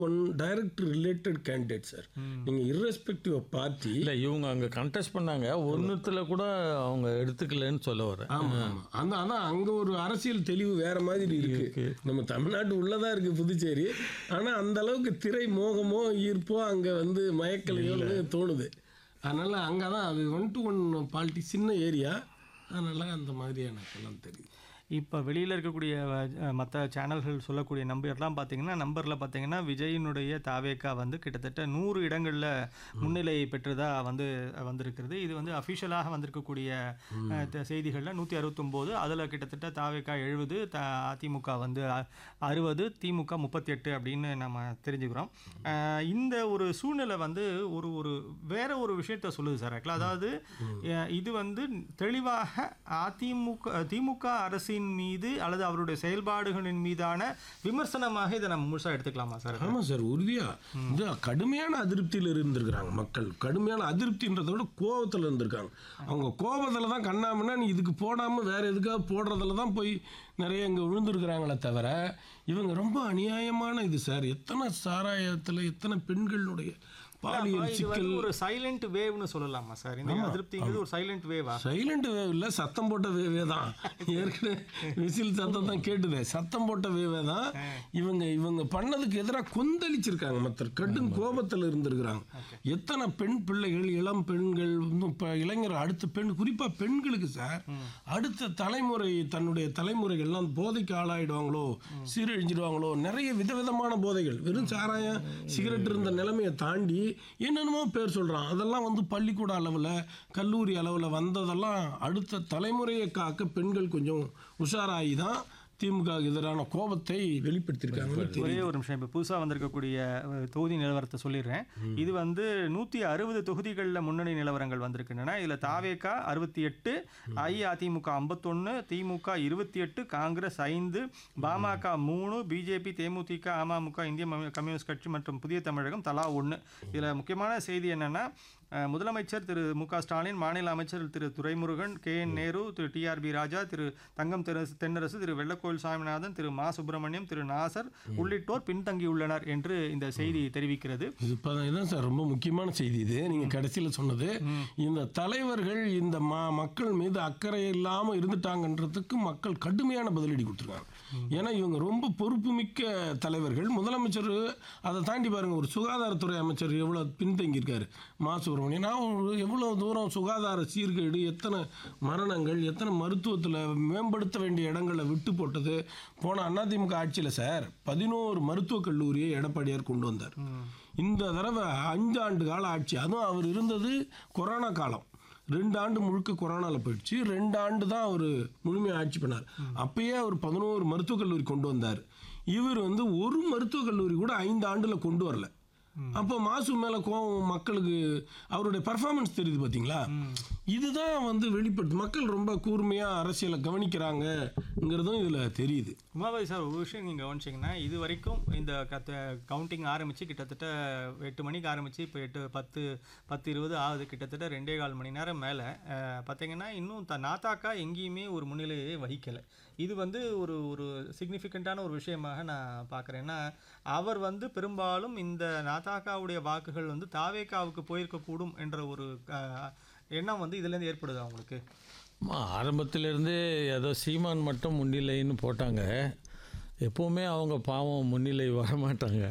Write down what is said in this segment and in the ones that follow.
One direct related candidate sir நீங்கள் irrespective of party இல்லை இவங்க அங்கே கண்டெஸ்ட் பண்ணாங்க ஒன்றுத்தில் கூட அவங்க எடுத்துக்கலன்னு சொல்ல வரேன் ஆமா ஆமா அந்த அதான் அங்க ஒரு அரசியல் தெளிவு வேற மாதிரி இருக்கு நம்ம தமிழ்நாட்டு உள்ளதா இருக்கு புதுச்சேரி ஆனா அந்த அளவுக்கு திரை மோகமோ ஈர்ப்போ அங்க வந்து மயக்கலையோன்னு தோணுது அதனால அங்கதான் அது ஒன் டு ஒன் பாலிட்டி சின்ன ஏரியா அதனால அந்த மாதிரி எனக்கு எல்லாம் தெரியுது இப்போ வெளியில் இருக்கக்கூடிய மற்ற சேனல்கள் சொல்லக்கூடிய நம்பர்லாம் பார்த்தீங்கன்னா நம்பரில் பார்த்தீங்கன்னா விஜயினுடைய தாவேக்கா வந்து கிட்டத்தட்ட நூறு இடங்களில் முன்னிலை பெற்றதாக வந்து வந்திருக்கிறது இது வந்து அஃபிஷியலாக வந்திருக்கக்கூடிய அஹ், த- செய்திகளில் நூற்றி அறுபத்தொம்போது அதில் கிட்டத்தட்ட தாவேக்கா எழுபது த அதிமுக வந்து அ- அறுபது திமுக முப்பத்தி எட்டு அப்படின்னு நம்ம தெரிஞ்சுக்கிறோம் அஹ், இந்த ஒரு சூழ்நிலை வந்து ஒரு ஒரு வேற ஒரு விஷயத்த சொல்லுது சார் ஆக்சுவலாக அதாவது அஹ், இது வந்து தெளிவாக அதிமுக திமுக அரசின் மீது அல்லது அவருடைய செயல்பாடுகளின் மீதான விமர்சனமாக இதை நம்ம முழுசா எடுத்துக்கலாமா சார் ஆமா சார் உறுதியா இது கடுமையான அதிருப்தியில் இருந்திருக்கிறாங்க மக்கள் கடுமையான அதிருப்தின்றதை விட கோபத்தில் இருந்திருக்காங்க அவங்க கோபத்தில் தான் கண்ணாமன்னா நீ இதுக்கு போடாமல் வேற எதுக்காக போடுறதுல தான் போய் நிறைய இங்கே விழுந்திருக்கிறாங்களே தவிர இவங்க ரொம்ப அநியாயமான இது சார் எத்தனை சாராயத்தில் எத்தனை பெண்களுடைய பாலியல் இது சிக்கல் வந்து ஒரு சைலண்ட் வேவ்னு சொல்லலாமா சார் இந்த அதிருப்திங்கிறது ஒரு சைலண்ட் வேவா சைலண்ட் வேவ் இல்லை சத்தம் போட்ட வேவே தான் ஏற்கனவே விசில் சத்தம் தான் கேட்டுது சத்தம் போட்ட வேவே தான் இவங்க இவங்க பண்ணதுக்கு எதிராக கொந்தளிச்சிருக்காங்க மற்ற கடும் கோபத்தில் இருந்திருக்கிறாங்க எத்தனை பெண் பிள்ளைகள் இளம் பெண்கள் இன்னும் இப்போ இளைஞர் அடுத்த பெண் குறிப்பாக பெண்களுக்கு சார் அடுத்த தலைமுறை தன்னுடைய தலைமுறைகள்லாம் போதைக்கு ஆளாயிடுவாங்களோ சீரழிஞ்சிடுவாங்களோ நிறைய விதவிதமான போதைகள் வெறும் சாராயம் சிகரெட் இருந்த நிலைமையை தாண்டி என்னென்னமோ பேர் சொல்கிறான் அதெல்லாம் வந்து பள்ளிக்கூட அளவில் கல்லூரி அளவில் வந்ததெல்லாம் அடுத்த தலைமுறையை காக்க பெண்கள் கொஞ்சம் உஷாராகி தான் திமுக எதிரான கோபத்தை வெளிப்படுத்தியிருக்காங்கன்னு தெரியும் ஒரே ஒரு நிமிஷம் இப்போ புதுசாக வந்திருக்கக்கூடிய அஹ், தொகுதி நிலவரத்தை சொல்லிடுறேன் இது வந்து நூற்றி அறுபது தொகுதிகளில் முன்னணி நிலவரங்கள் வந்திருக்கின்றன இதில் தாவேகா அறுபத்தி எட்டு அஇஅதிமுக ஐம்பத்தொன்று திமுக இருபத்தி எட்டு காங்கிரஸ் ஐந்து பாமக மூணு பிஜேபி தேமுதிக அமமுக இந்திய ம- கம்யூனிஸ்ட் கட்சி மற்றும் புதிய தமிழகம் தலா ஒன்று இதில் முக்கியமான செய்தி என்னென்னா முதலமைச்சர் திரு மு க ஸ்டாலின் மாநில அமைச்சர் Thiru Duraimurugan K N Nehru Thiru TRB Raja Thiru Thangam தெரசு தென்னரசு திரு வெள்ளக்கோயில் சாமிநாதன் திரு மா சுப்பிரமணியம் திரு நாசர் உள்ளிட்டோர் பின்தங்கியுள்ளனர் என்று இந்த செய்தி தெரிவிக்கிறது இது இப்போ இதுதான் சார் ரொம்ப முக்கியமான செய்தி இது நீங்கள் கடைசியில் சொன்னது இந்த தலைவர்கள் இந்த ம மக்கள் மீது அக்கறை இல்லாமல் இருந்துட்டாங்கன்றதுக்கு மக்கள் கடுமையான பதிலடி கொடுத்துருக்காங்க ஏன்னா இவங்க ரொம்ப பொறுப்புமிக்க தலைவர்கள் முதலமைச்சர் அதை தாண்டி பாருங்க ஒரு சுகாதாரத்துறை அமைச்சர் எவ்வளோ பின்தங்கியிருக்காரு மா சுப்பிரமணியன் நான் ஒரு எவ்வளோ தூரம் சுகாதார சீர்கேடு எத்தனை மரணங்கள் எத்தனை மருத்துவத்தில் மேம்படுத்த வேண்டிய இடங்களை விட்டு போட்டது போன அதிமுக ஆட்சியில் சார் பதினோரு மருத்துவக் கல்லூரியை எடப்பாடியார் கொண்டு வந்தார் இந்த தடவை அஞ்சு ஆண்டு கால ஆட்சி அதுவும் அவர் இருந்தது கொரோனா காலம் ரெண்டு ஆண்டு முழுக்க கொரோனாவில் போயிடுச்சு ரெண்டு ஆண்டு தான் அவர் முழுமையாக ஆட்சி பண்ணார் அப்பயே அவர் பதினோரு மருத்துவக் கல்லூரி கொண்டு வந்தார் இவர் வந்து ஒரு மருத்துவக் கல்லூரி கூட ஐந்து ஆண்டில் கொண்டு வரல அப்போ மாசு மேலே கோவம் மக்களுக்கு அவருடைய பர்ஃபார்மன்ஸ் தெரியுது பார்த்தீங்களா இதுதான் வந்து வெளிப்படுத்து மக்கள் ரொம்ப கூர்மையாக அரசியலை கவனிக்கிறாங்கங்கிறதும் இதில் தெரியுது உமாபாய் சார் ஒரு விஷயம் நீங்கள் கவனிச்சிங்கன்னா இது வரைக்கும் இந்த கத்த கவுண்டிங் ஆரம்பித்து கிட்டத்தட்ட எட்டு மணிக்கு ஆரம்பித்து இப்போ எட்டு பத்து பத்து இருபது ஆகுது கிட்டத்தட்ட ரெண்டே கால் மணி நேரம் மேலே பார்த்தீங்கன்னா இன்னும் த நாத்தாக்கா எங்கேயுமே ஒரு முன்னிலையை வகிக்கலை இது வந்து ஒரு ஒரு சிக்னிஃபிகண்ட்டான ஒரு விஷயமாக நான் பார்க்குறேன் ஏன்னா அவர் வந்து பெரும்பாலும் இந்த நாத்தாக்காவுடைய வாக்குகள் வந்து தாவேக்காவுக்கு போயிருக்கக்கூடும் என்ற ஒரு அஹ், எண்ணம் வந்து இதுலேருந்து ஏற்படுது அவங்களுக்கு ஆமா, ஆரம்பத்திலிருந்தே ஏதோ சீமான் மட்டும் முன்னிலைன்னு போட்டாங்க எப்போவுமே அவங்க பாவம் முன்னிலை வரமாட்டாங்க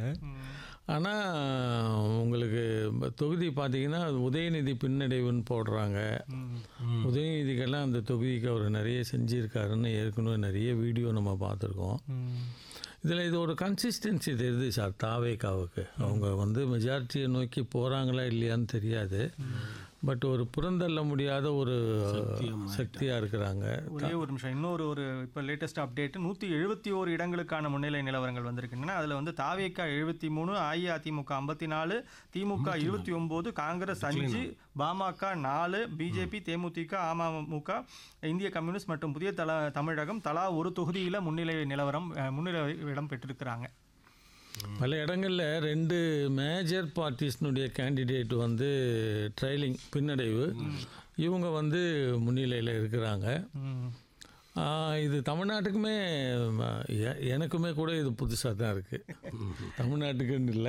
ஆனால் உங்களுக்கு தொகுதி பார்த்தீங்கன்னா உதயநிதி பின்னடைவுன்னு போடுறாங்க உதயநிதிக்கெல்லாம் அந்த தொகுதிக்கு அவர் நிறைய செஞ்சுருக்காருன்னு ஏற்கனவே நிறைய வீடியோ நம்ம பார்த்துருக்கோம் இதில் இது ஒரு கன்சிஸ்டன்சி தெரியுது சார் தாவேக்காவுக்கு அவங்க வந்து மெஜாரிட்டியை நோக்கி போகிறாங்களா இல்லையான்னு தெரியாது பட் ஒரு புறந்தள்ள முடியாத ஒரு சக்தியாக இருக்கிறாங்க ஒரே ஒரு நிமிஷம் இன்னொரு ஒரு இப்போ லேட்டஸ்ட் அப்டேட் நூற்றி எழுபத்தி ஓரு இடங்களுக்கான முன்னிலை நிலவரங்கள் வந்திருக்கின்றன அதில் வந்து தாவேக்கா எழுபத்தி மூணு அஇஅதிமுக ஐம்பத்தி நாலு திமுக இருபத்தி ஒம்பது காங்கிரஸ் அஞ்சு பாமக நாலு பிஜேபி தேமுதிக அமமுக இந்திய கம்யூனிஸ்ட் மற்றும் புதிய தல தமிழகம் தலா ஒரு தொகுதியில் முன்னிலை நிலவரம் அஹ், முன்னிலை இடம் பெற்றிருக்கிறாங்க பல இடங்களில் ரெண்டு மேஜர் பார்ட்டிஸ்னுடைய கேண்டிடேட் வந்து ட்ரைலிங் பின்னடைவு இவங்க வந்து முன்னிலையில் இருக்கிறாங்க ம். ஆஹ், இது தமிழ்நாட்டுக்குமே ம, எ- எனக்குமே கூட இது புதுசாக தான் இருக்குது தமிழ்நாட்டுக்குன்னு இல்லை